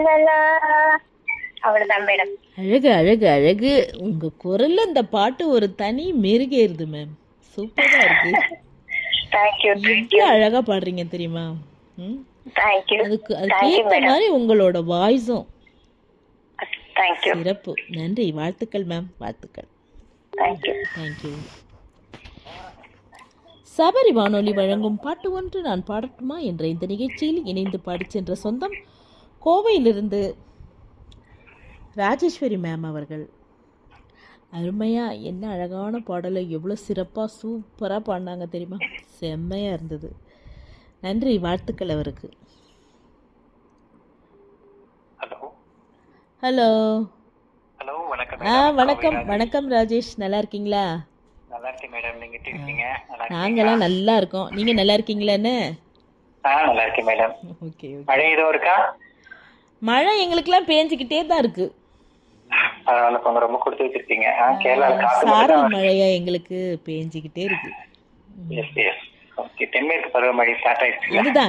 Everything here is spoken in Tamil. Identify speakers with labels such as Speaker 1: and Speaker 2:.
Speaker 1: அவ்வளவுதான் மேடம்
Speaker 2: அழகு அழகு அழகு உங்க குரல்ல இந்த பாட்டு ஒரு தனி மெருகேறுது மேம் சூப்பரா இருக்கு
Speaker 1: தேங்க்யூ
Speaker 2: எவ்வளவு அழகா பாடுறீங்க தெரியுமா ம்?
Speaker 1: தேங்க்யூ
Speaker 2: அதுக்கு அதுக்கேத்த மாதிரி உங்களோட வாய்ஸும்
Speaker 1: தேங்க்யூ
Speaker 2: சிறப்பு நன்றி வாழ்த்துக்கள் மேம் வாழ்த்துக்கள்
Speaker 1: தேங்க்யூ
Speaker 2: தேங்க்யூ சபரி வானொலி வழங்கும் பாட்டு ஒன்று நான் பாடட்டுமா என்ற இந்த நிகழ்ச்சியில் இணைந்து பாடிச் சென்ற சொந்தம் கோவையிலிருந்து ராஜேஸ்வரி மேம் அவர்கள் அருமையா என்ன அழகான பாடலை எவ்வளோ சிறப்பாக சூப்பராக பாடினாங்க தெரியுமா செம்மையாக இருந்தது நன்றி வாழ்த்துக்கள் அவருக்கு
Speaker 3: ஹலோ
Speaker 2: ஹலோ
Speaker 3: ஹலோ வணக்கம்
Speaker 2: ஆ வணக்கம் வணக்கம் ராஜேஷ் நல்லா இருக்கீங்களா
Speaker 3: நல்லா இருக்கேன் மேடம் நீங்க எப்படி இருக்கீங்க நல்லா இருக்கீங்களா?
Speaker 2: நாங்கெல்லாம் நல்லா இருக்கோம் நீங்கள் நல்லா இருக்கீங்களான்னு
Speaker 3: ஆ நல்லா இருக்கேன் மேடம்
Speaker 2: ஓகே
Speaker 3: மழை எதுவும் இருக்கா
Speaker 2: மழை எங்களுக்கெல்லாம் பேஞ்சுக்கிட்டே தான் இருக்கு
Speaker 3: அதனால கொஞ்சம் ரொம்ப கொடுத்து வச்சிருக்கீங்க ஆ கேரளால காத்து
Speaker 2: சாரல் மழையா எங்களுக்கு பேஞ்சுக்கிட்டே இருக்கு
Speaker 3: எஸ் எஸ் ஓகே தென்மேற்கு பருவமழை ஸ்டார்ட் ஆயிடுச்சு
Speaker 2: அதுதான்